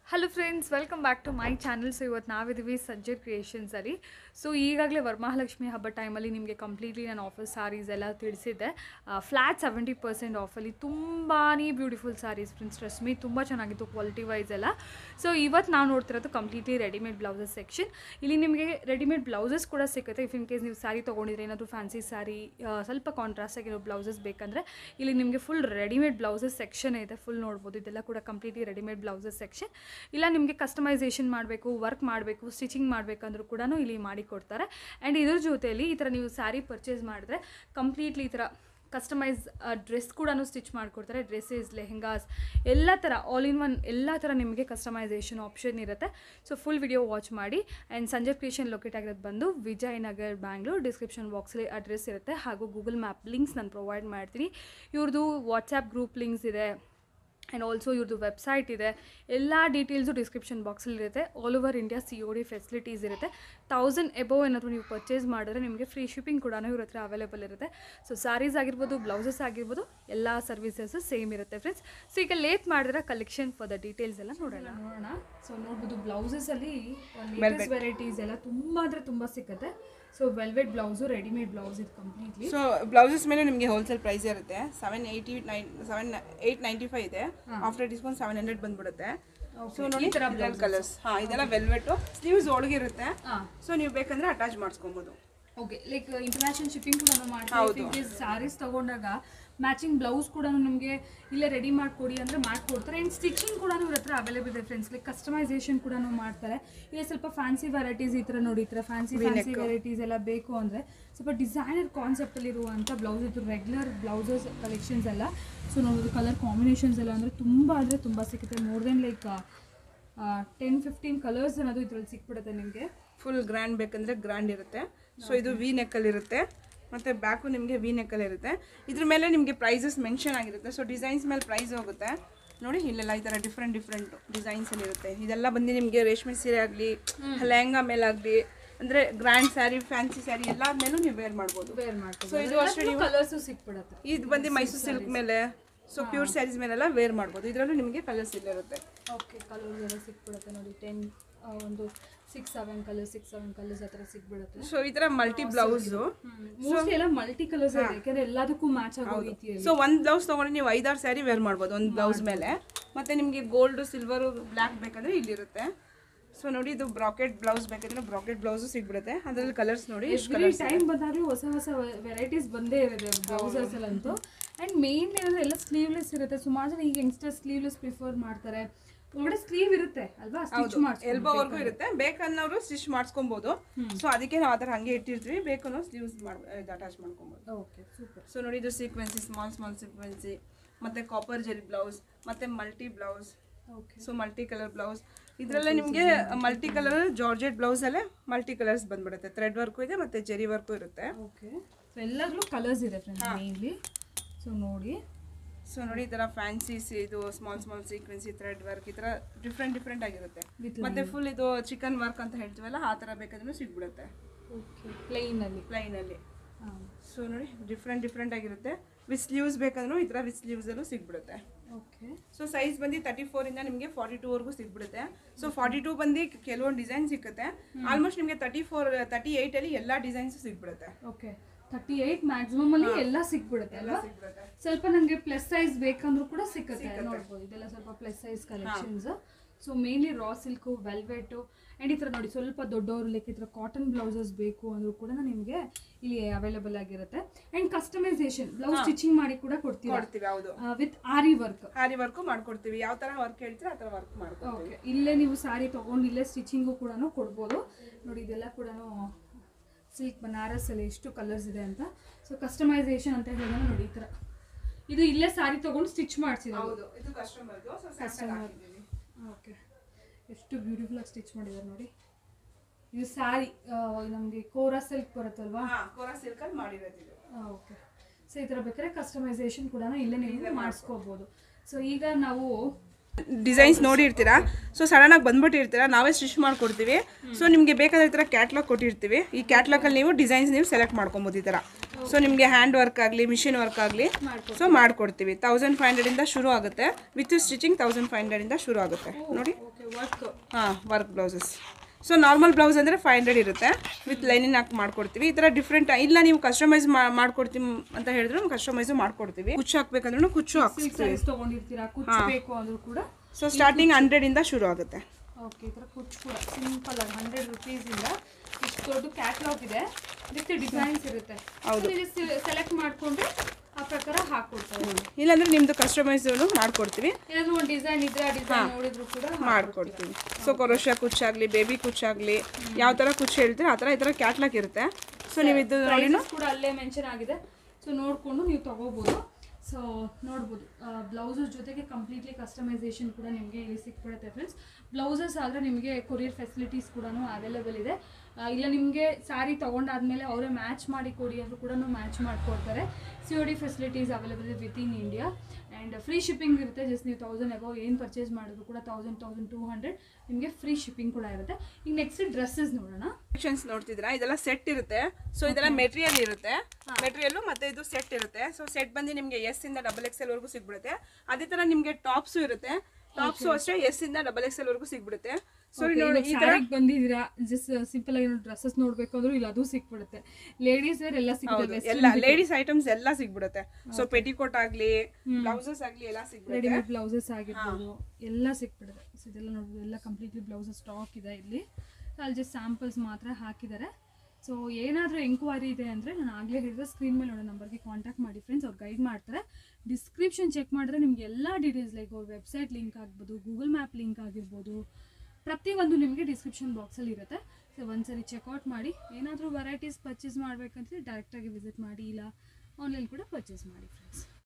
Hello friends welcome back to my channel so ಇವತ್ತು ನಾವಿದ್ದೀವಿ ಸಜ್ಜರ್ ಕ್ರಿಯೇಷನ್ಸಲ್ಲಿ so ಈಗಾಗಲೇ ವರಮಹಾಲಕ್ಷ್ಮಿ ಹಬ್ಬ ಟೈಮಲ್ಲಿ ನಿಮಗೆ ಕಂಪ್ಲೀಟ್ಲಿ ನಾನು ಆಫರ್ ಸಾರೀಸ್ ಎಲ್ಲ ತಿಳಿಸಿದ್ದೆ ಫ್ಲ್ಯಾಟ್ ಸೆವೆಂಟಿ ಪರ್ಸೆಂಟ್ ಆಫಲ್ಲಿ ತುಂಬಾ beautiful sarees friends trust me ತುಂಬ ಚೆನ್ನಾಗಿತ್ತು ಕ್ವಾಲಿಟಿ ವೈಸ್ ಎಲ್ಲ ಸೊ ಇವತ್ತು ನಾವು ನೋಡ್ತಿರೋದು ಕಂಪ್ಲೀಟ್ಲಿ ರೆಡಿಮೇಡ್ ಬ್ಲೌಸಸ್ ಸೆಕ್ಷನ್ ಇಲ್ಲಿ ನಿಮಗೆ ರೆಡಿಮೇಡ್ ಬ್ಲೌಸಸ್ ಕೂಡ ಸಿಗುತ್ತೆ ಇಫ್ ಇನ್ ಕೇಸ್ ನೀವು ಸ್ಯಾರಿ ತೊಗೊಂಡಿದ್ರೆ ಏನಾದರೂ ಫ್ಯಾನ್ಸಿ ಸ್ಯಾರಿ ಸ್ವಲ್ಪ ಕಾಂಟ್ರಾಸ್ಟ್ ಆಗಿರೋ ಬ್ಲೌಸಸ್ ಬೇಕಂದರೆ ಇಲ್ಲಿ ನಿಮಗೆ ಫುಲ್ ರೆಡಿಮೇಡ್ ಬ್ಲೌಸಸ್ ಸೆಕ್ಷನ್ ಇದೆ ಫುಲ್ ನೋಡ್ಬೋದು ಇದೆಲ್ಲ ಕೂಡ ಕಂಪ್ಲೀಟ್ಲಿ ರೆಡಿಮೇಡ್ ಬ್ಲೌಸಸ್ ಸೆಕ್ಷನ್ ಇಲ್ಲ ನಿಮಗೆ ಕಸ್ಟಮೈಸೇಷನ್ ಮಾಡಬೇಕು ವರ್ಕ್ ಮಾಡಬೇಕು ಸ್ಟಿಚಿಂಗ್ ಮಾಡಬೇಕಂದ್ರೂ ಕೂಡ ಇಲ್ಲಿ ಮಾಡಿಕೊಡ್ತಾರೆ ಆ್ಯಂಡ್ ಇದ್ರ ಜೊತೆಯಲ್ಲಿ ಈ ಥರ ನೀವು ಸ್ಯಾರಿ ಪರ್ಚೇಸ್ ಮಾಡಿದ್ರೆ ಕಂಪ್ಲೀಟ್ಲಿ ಈ ಥರ ಕಸ್ಟಮೈಸ್ ಡ್ರೆಸ್ ಕೂಡ ಸ್ಟಿಚ್ ಮಾಡಿಕೊಡ್ತಾರೆ ಡ್ರೆಸ್ಸಸ್ ಲೆಹೆಂಗಾಸ್ ಎಲ್ಲ ಥರ ಆಲ್ ಇನ್ ಒನ್ ಎಲ್ಲ ಥರ ನಿಮಗೆ ಕಸ್ಟಮೈಸೇಷನ್ ಆಪ್ಷನ್ ಇರುತ್ತೆ ಸೊ ಫುಲ್ ವಿಡಿಯೋ ವಾಚ್ ಮಾಡಿ ಆ್ಯಂಡ್ ಸಂಜೆ ಕ್ರಿಯೇಷನ್ ಲೊಕೇಟ್ ಆಗಿರೋದು ಬಂದು ವಿಜಯನಗರ್ ಬ್ಯಾಂಗ್ಳೂರ್ ಡಿಸ್ಕ್ರಿಪ್ಷನ್ ಬಾಕ್ಸಲ್ಲಿ ಅಡ್ರೆಸ್ ಇರುತ್ತೆ ಹಾಗೂ ಗೂಗಲ್ ಮ್ಯಾಪ್ ಲಿಂಕ್ಸ್ ನಾನು ಪ್ರೊವೈಡ್ ಮಾಡ್ತೀನಿ ಇವ್ರದ್ದು ವಾಟ್ಸಾಪ್ ಗ್ರೂಪ್ ಲಿಂಕ್ಸ್ ಇದೆ ಆ್ಯಂಡ್ ಆಲ್ಸೋ ಇವ್ರದ್ದು ವೆಬ್ಸೈಟ್ ಇದೆ ಎಲ್ಲ ಡೀಟೇಲ್ಸು ಡಿಸ್ಕ್ರಿಪ್ಷನ್ ಬಾಕ್ಸಲ್ಲಿ ಇರುತ್ತೆ all over India C O D facilities ಇರುತ್ತೆ ತೌಸಂಡ್ ಎಬೋವ್ ಏನಾದರೂ ನೀವು ಪರ್ಚೇಸ್ ಮಾಡಿದ್ರೆ ನಿಮಗೆ ಫ್ರೀ ಶಿಪ್ಪಿಂಗ್ ಕೂಡ ಇವ್ರ ಹತ್ರ ಅವೈಲೇಬಲ್ ಇರುತ್ತೆ ಸೊ ಸ್ಯಾರೀಸ್ ಆಗಿರ್ಬೋದು ಬ್ಲೌಸಸ್ ಆಗಿರ್ಬೋದು ಎಲ್ಲ ಸರ್ವಿಸಸ್ ಸೇಮ್ ಇರುತ್ತೆ ಫ್ರೆಂಡ್ಸ್ ಸೊ ಈಗ ಲೇಟ್ ಮಾಡಿದ್ರೆ ಕಲೆಕ್ಷನ್ ಫಾರ್ ದ ಡೀಟೇಲ್ಸ್ ಎಲ್ಲ ನೋಡೋಣ ನೋಡೋಣ ಸೊ ನೋಡ್ಬೋದು ಬ್ಲೌಸಸಲ್ಲಿ ಲೇಟೆಸ್ಟ್ ವೆರೈಟೀಸ್ ಎಲ್ಲ ತುಂಬ ಅಂದರೆ ತುಂಬ ಸಿಗುತ್ತೆ so velvet blouse readymade blouse ಇದು ಕಂಪ್ಲೀಟ್ಲಿ ಸೊ ಬ್ಲೌಸಸ್ ಮೇಲೆ ನಿಮಗೆ ಹೋಲ್ಸೇಲ್ ಪ್ರೈಸ್ ಇರುತ್ತೆ seven eighty nine seven eight ninety five ಇದೆ ಆಫ್ಟರ್ ಡಿಸ್ಕೌಂಟ್ ಸೆವೆನ್ ಹಂಡ್ರೆಡ್ ಬಂದ್ಬಿಡುತ್ತೆ ಸೊ ನೋಡಿ ಕಲರ್ಸ್ ಹಾಂ ಇದೆಲ್ಲ ವೆಲ್ವೆಟು ಸ್ಲೀವ್ಸ್ ಒಳಗಿರುತ್ತೆ ಹಾಂ ಸೊ ನೀವು ಬೇಕಂದ್ರೆ ಅಟ್ಯಾಚ್ ಮಾಡಿಸ್ಕೊಬೋದು ಓಕೆ ಲೈಕ್ ಇಂಟರ್ನ್ಯಾಷನಲ್ ಶಿಪ್ಪಿಂಗ್ ಕೂಡ ಮಾಡ್ತೀವಿ ಸ್ಯಾರೀಸ್ ತಗೊಂಡಾಗ ಮ್ಯಾಚಿಂಗ್ ಬ್ಲೌಸ್ ಕೂಡ ನಿಮಗೆ ಇಲ್ಲೇ ರೆಡಿ ಮಾಡಿಕೊಡಿ ಅಂದರೆ ಮಾಡ್ಕೊಡ್ತಾರೆ ಆ್ಯಂಡ್ ಸ್ಟಿಚಿಂಗ್ ಕೂಡ ಇವ್ರ ಹತ್ರ ಅವೈಲೇಬಲ್ ಇದೆ ಫ್ರೆಂಡ್ಸ್ ಲೈಕ್ ಕಸ್ಟಮೈಸೇಷನ್ ಕೂಡ ಮಾಡ್ತಾರೆ ಇಲ್ಲಿ ಸ್ವಲ್ಪ ಫ್ಯಾನ್ಸಿ ವೆರೈಟೀಸ್ ಈ ಥರ ನೋಡಿ ಈ ಥರ ಫ್ಯಾನ್ಸಿ ಫ್ಯಾನ್ಸಿ ವೆರೈಟೀಸ್ ಎಲ್ಲ ಬೇಕು ಅಂದರೆ ಸ್ವಲ್ಪ ಡಿಸೈನರ್ ಕಾನ್ಸೆಪ್ಟಲ್ಲಿ ಇರುವಂಥ ಬ್ಲೌಸ್ ಇದು ರೆಗ್ಯುಲರ್ ಬ್ಲೌಸಸ್ ಕಲೆಕ್ಷನ್ಸ್ ಎಲ್ಲ ಸೊ ನೋಡೋದು ಕಲರ್ ಕಾಂಬಿನೇಷನ್ಸ್ ಎಲ್ಲ ಅಂದರೆ ತುಂಬ ಅಂದರೆ ತುಂಬ ಸಿಗುತ್ತೆ more than like ten fifteen colours ಅನ್ನೋದು ಇದ್ರಲ್ಲಿ ಸಿಕ್ಬಿಡುತ್ತೆ ನಿಮಗೆ ಫುಲ್ ಗ್ರ್ಯಾಂಡ್ ಬೇಕಂದ್ರೆ ಗ್ರ್ಯಾಂಡ್ ಇರುತ್ತೆ ಸೊ ಇದು ವಿ ನೆಕ್ಕಲ್ಲಿ ಇರುತ್ತೆ ಮತ್ತು ಬ್ಯಾಕು ನಿಮಗೆ ವಿ ನೆಕ್ಕಲ್ಲಿ ಇರುತ್ತೆ ಇದ್ರ ಮೇಲೆ ನಿಮಗೆ ಪ್ರೈಸಸ್ ಮೆನ್ಷನ್ ಆಗಿರುತ್ತೆ ಸೊ ಡಿಸೈನ್ಸ್ ಮೇಲೆ ಪ್ರೈಸ್ ಹೋಗುತ್ತೆ ನೋಡಿ ಇಲ್ಲೆಲ್ಲ ಈ ಥರ ಡಿಫ್ರೆಂಟ್ ಡಿಫ್ರೆಂಟ್ ಡಿಸೈನ್ಸಲ್ಲಿ ಇರುತ್ತೆ ಇದೆಲ್ಲ ಬಂದು ನಿಮಗೆ ರೇಷ್ಮೆ ಸೀರೆ ಆಗಲಿ ಲೆಹಂಗಾ ಮೇಲಾಗಲಿ ಅಂದರೆ ಗ್ರ್ಯಾಂಡ್ ಸ್ಯಾರಿ ಫ್ಯಾನ್ಸಿ ಸ್ಯಾರಿ ಎಲ್ಲ ಮೇಲೂ ನೀವು ವೇರ್ ಮಾಡ್ಬೋದು ವೇರ್ ಮಾಡ್ತೀವಿ ಸೊ ಇದು ಅಷ್ಟೇ ನೀವು ಕಲರ್ಸು ಸಿಕ್ಬಿಡುತ್ತೆ ಇದು ಬಂದು ಮೈಸೂರು ಸಿಲ್ಕ್ ಮೇಲೆ ಸೊ ಪ್ಯೂರ್ ಸ್ಯಾರೀಸ್ ಮೇಲೆಲ್ಲ ವೇರ್ ಮಾಡ್ಬೋದು ಇದರಲ್ಲೂ ನಿಮಗೆ ಕಲರ್ಸ್ ಇಲ್ಲಿರುತ್ತೆ ಓಕೆ ಕಲರ್ಸ್ ಎಲ್ಲ ಸಿಕ್ಬಿಡುತ್ತೆ ನೋಡಿ ಟೆನ್ ಒಂದು six seven colours six seven colours ಆ ಥರ ಸಿಕ್ಬಿಡುತ್ತೆ ಸೊ ಈ ಥರ ಮಲ್ಟಿ ಬ್ಲೌಸು ಮೋಸ್ಟ್ಲಿ ಎಲ್ಲ ಮಲ್ಟಿ ಕಲರ್ಸ್ ಇದೆ ಯಾಕಂದ್ರೆ ಎಲ್ಲದಕ್ಕೂ ಮ್ಯಾಚ್ ಆಗೋ ರೀತಿಯಲ್ಲಿ ಸೊ ಒಂದು ಬ್ಲೌಸ್ ತೊಗೊಂಡು ನೀವು ಐದಾರು ಸ್ಯಾರಿ ವೇರ್ ಮಾಡ್ಬೋದು ಒಂದು ಬ್ಲೌಸ್ ಮೇಲೆ ಮತ್ತೆ ನಿಮಗೆ ಗೋಲ್ಡ್ ಸಿಲ್ವರು ಬ್ಲ್ಯಾಕ್ ಬೇಕಂದ್ರೆ ಇಲ್ಲಿರುತ್ತೆ ಸೊ ನೋಡಿ ಇದು ಬ್ರಾಕೆಟ್ ಬ್ಲೌಸ್ ಬೇಕಂದ್ರೆ ಬ್ರಾಕೆಟ್ ಬ್ಲೌಸು ಸಿಗ್ಬಿಡುತ್ತೆ ಅದರಲ್ಲಿ ಕಲರ್ಸ್ ನೋಡಿ ಎಷ್ಟು ಎವ್ರಿ ಟೈಮ್ ಬಂದಾಗಲೂ ಹೊಸ ಹೊಸ ವೆರೈಟೀಸ್ ಬಂದೇ ಇರುತ್ತೆ ಬ್ಲೌಸಸ್ ಅಲ್ಲಂತೂ ಆ್ಯಂಡ್ ಮೇನ್ಲಿ ಏನಂದ್ರೆ ಎಲ್ಲ ಸ್ಲೀವ್ಲೆಸ್ ಇರುತ್ತೆ ಸುಮಾರು ಜನ ಈಗ ಯಂಗ್ಸ್ಟರ್ ಸ್ಲೀವ್ಲೆಸ್ ಪ್ರಿಫರ್ ಮಾಡ್ತಾರೆ ಒಳಗಡೆ ಸ್ಲೀವ್ ಇರುತ್ತೆ ಅಲ್ವಾ ಸ್ಟಿಚ್ ಮಾಡ್ಸಿ ಎಲ್ಬೋವರೆಗೂ ಇರುತ್ತೆ ಬೇಕನ್ನೋರು ಸ್ಟಿಚ್ ಮಾಡಿಸ್ಕೊಬೋದು ಸೊ ಅದಕ್ಕೆ ನಾವು ಆ ಥರ ಹಂಗೆ ಇಟ್ಟಿರ್ತೀವಿ ಬೇಕನ್ನೋ ಸ್ಲೀವ್ಸ್ ಮಾಡಿ ಇದು ಅಟ್ಯಾಚ್ ಮಾಡ್ಕೊಬೋದು ಓಕೆ ಸೂಪರ್ ಸೊ ನೋಡಿ ಇದು ಸೀಕ್ವೆನ್ಸಿ ಸ್ಮಾಲ್ ಸ್ಮಾಲ್ ಸೀಕ್ವೆನ್ಸಿ ಮತ್ತೆ ಕಾಪರ್ ಜೆಲ್ ಬ್ಲೌಸ್ ಮತ್ತೆ multi blouse okay so multi colour blouse ಇದರಲ್ಲೇ ನಿಮಗೆ ಮಲ್ಟಿ ಕಲರ್ ಜಾರ್ಜೆಟ್ ಬ್ಲೌಸಲ್ಲೇ ಮಲ್ಟಿ ಕಲರ್ಸ್ ಬಂದ್ಬಿಡುತ್ತೆ ಥ್ರೆಡ್ ವರ್ಕು ಇದೆ ಮತ್ತು ಜೆರಿ ವರ್ಕು ಇರುತ್ತೆ ಓಕೆ ಸೊ ಎಲ್ಲದರಲ್ಲೂ ಕಲರ್ಸ್ ಇದೆ ಫ್ರೆಂಡ್ಸ್ ಮೇನ್ಲಿ ಸೊ ನೋಡಿ ಸೊ ನೋಡಿ ಈ ಥರ ಫ್ಯಾನ್ಸಿ ಇದು small small sequence thread work ಈ ಥರ ಡಿಫ್ರೆಂಟ್ ಡಿಫ್ರೆಂಟ್ ಆಗಿರುತ್ತೆ With ಮತ್ತೆ ಫುಲ್ ಇದು ಚಿಕನ್ ವರ್ಕ್ ಅಂತ ಹೇಳ್ತೀವಲ್ಲ ಆ ಥರ ಬೇಕಾದ್ರೂ ಸಿಗ್ಬಿಡುತ್ತೆ ಓಕೆ ಪ್ಲೈನಲ್ಲಿ ಪ್ಲೈನಲ್ಲಿ ಹಾಂ ಸೊ ನೋಡಿ ಡಿಫ್ರೆಂಟ್ ಡಿಫ್ರೆಂಟ್ ಆಗಿರುತ್ತೆ ವಿತ್ ಸ್ಲೀವ್ಸ್ ಬೇಕಂದ್ರೂ ಈ ಥರ ವಿತ್ ಸ್ಲೀವ್ಸಲ್ಲೂ ಸಿಗ್ಬಿಡುತ್ತೆ ಓಕೆ ಸೊ ಸೈಜ್ ಬಂದು ತರ್ಟಿ ಫೋರಿಂದ ನಿಮಗೆ ಫಾರ್ಟಿ ಟೂವರೆಗೂ ಸಿಗ್ಬಿಡುತ್ತೆ ಸೊ ಫಾರ್ಟಿ ಟೂ ಬಂದು ಕೆಲವೊಂದು ಡಿಸೈನ್ ಸಿಗುತ್ತೆ ಆಲ್ಮೋಸ್ಟ್ ನಿಮಗೆ ತರ್ಟಿ ಫೋರ್ ತರ್ಟಿ ಏಯ್ಟಲ್ಲಿ ಎಲ್ಲ ಡಿಸೈನ್ಸ್ ಸಿಗ್ಬಿಡುತ್ತೆ ಓಕೆ ತರ್ಟಿ ಏಯ್ಟ್ ಮ್ಯಾಕ್ಸಿಮಮ್ ಅಲ್ಲಿ ಎಲ್ಲ ಸಿಕ್ಬಿಡುತ್ತೆ ಅಲ್ವಾ ಸಿಗ್ಬಿಡುತ್ತೆ ಸ್ವಲ್ಪ ನಂಗೆ ಪ್ಲಸ್ ಸೈಜ್ ಬೇಕಂದ್ರೂ ಕೂಡ ಸಿಕ್ಕತ್ತೆ ನೋಡ್ಬೋದು ಇದೆಲ್ಲ ಸ್ವಲ್ಪ plus size collections so mainly raw silk velvet and ಈ ಥರ ನೋಡಿ ಸ್ವಲ್ಪ ದೊಡ್ಡವರು ಲೈಕ್ ಈ ಥರ ಕಾಟನ್ ಬ್ಲೌಸಸ್ ಬೇಕು ಅಂದ್ರೂ ಕೂಡ ನಿಮಗೆ ಇಲ್ಲಿ ಅವೈಲೇಬಲ್ ಆಗಿರುತ್ತೆ ಆ್ಯಂಡ್ ಕಸ್ಟಮೈಸೇಷನ್ ಬ್ಲೌಸ್ ಸ್ಟಿಚಿಂಗ್ ಮಾಡಿ ಕೂಡ ಕೊಡ್ತೀರಾ ಕೊಡ್ತೀವಿ ಹೌದು with aari work aari work ಮಾಡ್ಕೊಡ್ತೀವಿ ಯಾವ ಥರ ವರ್ಕ್ ಹೇಳ್ತೀರಾ ಆ ಥರ ವರ್ಕ್ ಮಾಡ್ಕೊಡ್ತೀವಿ ಓಕೆ ಇಲ್ಲೇ ನೀವು ಸ್ಯಾರಿ ತೊಗೊಂಡು ಇಲ್ಲೇ ಸ್ಟಿಚಿಂಗು ಕೂಡ ಕೊಡ್ಬೋದು ನೋಡಿ ಇದೆಲ್ಲ ಕೂಡ ಸಿಲ್ಕ್ ಬನಾರಸ್ ಅಲ್ಲಿ ಎಷ್ಟು ಕಲರ್ಸ್ ಇದೆ ಅಂತ ಸೊ ಕಸ್ಟಮೈಸೇಷನ್ ಅಂತ ಹೇಳಿದ್ರೆ ನೋಡಿ ಈ ಥರ ಇದು ಇಲ್ಲೇ ಸ್ಯಾರಿ ತೊಗೊಂಡು ಸ್ಟಿಚ್ ಮಾಡಿಸಿರೋದು ಹೌದು ಇದು ಕಸ್ಟಮರ್ದು ಸೊ Customer. ಓಕೆ ಎಷ್ಟು ಬ್ಯೂಟಿಫುಲ್ ಆಗಿ ಸ್ಟಿಚ್ ಮಾಡಿದ್ದಾರೆ ನೋಡಿ ಇದು ಸ್ಯಾರಿ ನಮಗೆ ಕೋರಾ ಸಿಲ್ಕ್ ಬರುತ್ತಲ್ವಾ ಹಾ ಕೋರಾ ಸಿಲ್ಕಲ್ಲಿ ಮಾಡಿರೋದು ಇದು ಓಕೆ ಸೊ ಈ ಥರ ಬೇಕಾದ್ರೆ ಕಸ್ಟಮೈಸೇಷನ್ ಕೂಡ ಇಲ್ಲೇ ನೀವು ಮಾಡಿಸ್ಕೋಬೋದು ಸೊ ಈಗ ನಾವು ಡಿಸೈನ್ಸ್ ನೋಡಿರ್ತೀರಾ ಸೊ ಸಡನ್ನಾಗಿ ಬಂದ್ಬಿಟ್ಟಿರ್ತೀರಾ ನಾವೇ ಸ್ಟಿಚ್ ಮಾಡ್ಕೊಡ್ತೀವಿ ಸೊ ನಿಮಗೆ ಬೇಕಾದ ಈ ಥರ ಕ್ಯಾಟ್ಲಾಗ್ ಕೊಟ್ಟಿರ್ತೀವಿ ಈ ಕ್ಯಾಟ್ಲಾಗಲ್ಲಿ ನೀವು ಡಿಸೈನ್ಸ್ ನೀವು ಸೆಲೆಕ್ಟ್ ಮಾಡ್ಕೊಬೋದು ಈ ಥರ ಸೊ ನಿಮಗೆ ಹ್ಯಾಂಡ್ ವರ್ಕ್ ಆಗಲಿ ಮಿಷಿನ್ ವರ್ಕ್ ಆಗಲಿ ಸೊ ಮಾಡ್ಕೊಡ್ತೀವಿ ತೌಸಂಡ್ ಫೈವ್ ಹಂಡ್ರೆಡಿಂದ ಶುರು ಆಗುತ್ತೆ ವಿತ್ ಸ್ಟಿಚಿಂಗ್ ತೌಸಂಡ್ ಫೈವ್ ಹಂಡ್ರೆಡಿಂದ ಶುರು ಆಗುತ್ತೆ ನೋಡಿ ಓಕೆ ವರ್ಕ್ ಹಾಂ work blouses so normal blouse ಅಂದರೆ ಫೈವ್ ಹಂಡ್ರೆಡ್ ಇರುತ್ತೆ ವಿತ್ ಲೈನಿನ್ ಹಾಕಿ ಮಾಡ್ಕೊಡ್ತೀವಿ ಈ ಥರ ಡಿಫ್ರೆಂಟ್ ಇಲ್ಲ ನೀವು ಕಸ್ಟಮೈಸ್ ಮಾಡ್ಕೊಡ್ತೀವಿ ಅಂತ ಹೇಳಿದ್ರು ಕಸ್ಟಮೈಸು ಮಾಡ್ಕೊಡ್ತೀವಿ ಕುಚ್ಚು ಹಾಕ್ಬೇಕಂದ್ರೂ ಕುಚ್ಚು ಹಾಕ್ಸ್ತೀವಿ ಸ್ಯಾರೀಸ್ ತೊಗೊಂಡಿರ್ತೀರಾ ಕುಚ್ಚು ಬೇಕು ಅಂದ್ರೂ ಕೂಡ ಸೊ ಸ್ಟಾರ್ಟಿಂಗ್ ಹಂಡ್ರೆಡಿಂದ ಶುರು ಆಗುತ್ತೆ ಓಕೆ ಈ ಥರ ಕುಚ್ಚು ಕೂಡ ಸಿಂಪಲ್ ಆಗಿ ಹಂಡ್ರೆಡ್ ರುಪೀಸಿಂದ ಇಷ್ಟು ದೊಡ್ಡ ಕ್ಯಾಟ್ಲಾಗ್ ಇದೆ ವಿತ್ ಡಿಸೈನ್ಸ್ ಇರುತ್ತೆ ಹೌದು. ಸೆಲೆಕ್ಟ್ ಮಾಡಿಕೊಂಡ್ರೆ ಆ ಪ್ರಕಾರ ಹಾಕ್ಕೊಡ್ತಾರೆ ಇಲ್ಲಾಂದ್ರೆ ನಿಮ್ಮದು ಕಸ್ಟಮೈಸ್ ಮಾಡ್ಕೊಡ್ತೀವಿ ಏನಾದ್ರು ಒಂದು ಡಿಸೈನ್ ಇದ್ರೆ ಆ ಡಿಸೈನ್ ನೋಡಿದ್ರು ಕೂಡ ಮಾಡ್ಕೊಡ್ತೀವಿ ಸೊ ಕೊರೋಶ ಕುಚ್ಚಾಗಲಿ ಬೇಬಿ ಕುಚ್ಚಾಗಲಿ ಯಾವ ಥರ ಕುಚ್ಚು ಹೇಳ್ತೀವಿ ಆ ಥರ ಈ ಥರ ಕ್ಯಾಟ್ಲಾಗ್ ಇರುತ್ತೆ ಸೊ ನೀವು ಇದು ನೋಡಿ ಪ್ರೈಸಸ್ ಕೂಡ ಅಲ್ಲೇ ಮೆನ್ಷನ್ ಆಗಿದೆ ಸೊ ನೋಡಿಕೊಂಡು ನೀವು ತಗೋಬೋದು ಸೊ ನೋಡ್ಬೋದು ಬ್ಲೌಸಸ್ ಜೊತೆಗೆ ಕಂಪ್ಲೀಟ್ಲಿ ಕಸ್ಟಮೈಸೇಷನ್ ಕೂಡ ನಿಮಗೆ ಇಲ್ಲಿ ಸಿಕ್ಬಿಡುತ್ತೆ ಫ್ರೆಂಡ್ಸ್ ಬ್ಲೌಸಸ್ ಆದರೆ ನಿಮಗೆ ಕೊರಿಯರ್ ಫೆಸಿಲಿಟೀಸ್ ಕೂಡ ಅವೈಲೇಬಲ್ ಇದೆ ಆ, ಇಲ್ಲ ನಿಮಗೆ ಸ್ಯಾರಿ ತೊಗೊಂಡಾದ್ಮೇಲೆ ಅವರೇ ಮ್ಯಾಚ್ ಮಾಡಿ ಕೊಡಿ ಅಂದರೂ ಕೂಡ ಮ್ಯಾಚ್ ಮಾಡಿಕೊಡ್ತಾರೆ C O D facilities available ಇದೆ with in India and free shipping ಇರುತ್ತೆ ಜಸ್ಟ್ ನೀವು ತೌಸಂಡ್ ಅಬೌವ್ ಏನು ಪರ್ಚೇಸ್ ಮಾಡಿದ್ರು ಕೂಡ ತೌಸಂಡ್ ತೌಸಂಡ್ ಟೂ ಹಂಡ್ರೆಡ್ ನಿಮಗೆ ಫ್ರೀ ಶಿಪ್ಪಿಂಗ್ ಕೂಡ ಇರುತ್ತೆ ಈಗ ನೆಕ್ಸ್ಟ್ ಡ್ರೆಸ್ಸಸ್ ನೋಡೋಣ ಕಲೆಕ್ಷನ್ಸ್ ನೋಡ್ತಿದ್ರಾ ಇದೆಲ್ಲ ಸೆಟ್ ಇರುತ್ತೆ ಸೊ ಇದೆಲ್ಲ ಮೆಟೀರಿಯಲ್ ಇರುತ್ತೆ ಮೆಟೀರಿಯಲ್ ಮತ್ತೆ ಇದು ಸೆಟ್ ಇರುತ್ತೆ ಸೊ ಸೆಟ್ ಬಂದು ನಿಮಗೆ ಎಸ್ ಇಂದ ಡಬಲ್ ಎಕ್ಸ್ ಎಲ್ ವರೆಗೂ ಸಿಗ್ಬಿಡುತ್ತೆ ಅದೇ ತರ ನಿಮಗೆ ಟಾಪ್ಸು ಇರುತ್ತೆ ಟಾಪ್ಸು ಅಷ್ಟೇ ಎಸ್ ಇಂದ ಡಬಲ್ ಎಕ್ಸ್ ಎಲ್ ವರೆಗೂ ಸಿಗ್ಬಿಡುತ್ತೆ ಸೊ ನೋಡಿ ಈ ತರ ಸ್ಯಾರಿಗೆ ಬಂದಿದ್ದೀರಾ ಜಸ್ಟ್ ಸಿಂಪಲ್ ಆಗಿ ಡ್ರೆಸ್ಸಸ್ ನೋಡ್ಬೇಕು ಅಂದ್ರೂ ಇಲ್ಲ ಅದು ಸಿಕ್ಬಿಡುತ್ತೆ ಲೇಡೀಸ್ ವೇರ್ ಎಲ್ಲ ಸಿಗುತ್ತೆ ಎಲ್ಲ ಲೇಡೀಸ್ ಐಟಮ್ಸ್ ಎಲ್ಲ ಸಿಗ್ಬಿಡುತ್ತೆ ಸೊ ಪೆಟಿಕೋಟ್ ಆಗ್ಲಿ ಬ್ಲೌಸಸ್ ಆಗ್ಲಿ ಎಲ್ಲ ಸಿಗ್ಬಿಡುತ್ತೆ ರೆಡಿಮೇಡ್ ಬ್ಲೌಸಸ್ ಆಗಿರ್ಬೋದು ಎಲ್ಲ ಸಿಕ್ಬಿಡುತ್ತೆ ಸೊ ಇದೆಲ್ಲ ನೋಡ್ಬೋದು ಎಲ್ಲ ಕಂಪ್ಲೀಟ್ಲಿ ಬ್ಲೌಸಸ್ ಸ್ಟಾಕ್ ಇದೆ ಇಲ್ಲಿ ಅಲ್ಲಿ ಜಸ್ಟ್ ಸ್ಯಾಂಪಲ್ಸ್ ಮಾತ್ರ ಹಾಕಿದ್ದಾರೆ ಸೊ ಏನಾದರೂ ಎಂಕ್ವೈರಿ ಇದೆ ಅಂದರೆ ನಾನು ಆಗಲೇ ಹೇಳಿದ್ರೆ ಸ್ಕ್ರೀನ್ ಮೇಲೆ ನೋಡೋ ನಂಬರ್ಗೆ ಕಾಂಟ್ಯಾಕ್ಟ್ ಮಾಡಿ ಫ್ರೆಂಡ್ಸ್ ಅವ್ರು ಗೈಡ್ ಮಾಡ್ತಾರೆ ಡಿಸ್ಕ್ರಿಪ್ಷನ್ ಚೆಕ್ ಮಾಡಿದ್ರೆ ನಿಮ್ಗೆ ಎಲ್ಲ ಡೀಟೇಲ್ಸ್ ಲೈಕ್ ಅವ್ರ ವೆಬ್ಸೈಟ್ ಲಿಂಕ್ ಆಗ್ಬೋದು ಗೂಗಲ್ ಮ್ಯಾಪ್ ಲಿಂಕ್ ಆಗಿರ್ಬೋದು ಪ್ರತಿಯೊಂದು ನಿಮಗೆ ಡಿಸ್ಕ್ರಿಪ್ಷನ್ ಬಾಕ್ಸಲ್ಲಿ ಇರುತ್ತೆ ಸೊ ಒಂದ್ಸರಿ ಚೆಕ್ಔಟ್ ಮಾಡಿ ಏನಾದರೂ ವೆರೈಟೀಸ್ ಪರ್ಚೇಸ್ ಮಾಡಬೇಕಂದ್ರೆ ಡೈರೆಕ್ಟಾಗಿ ವಿಸಿಟ್ ಮಾಡಿ ಇಲ್ಲ ಆನ್ಲೈನ್ ಕೂಡ ಪರ್ಚೇಸ್ ಮಾಡಿ ಫ್ರೆಂಡ್ಸ್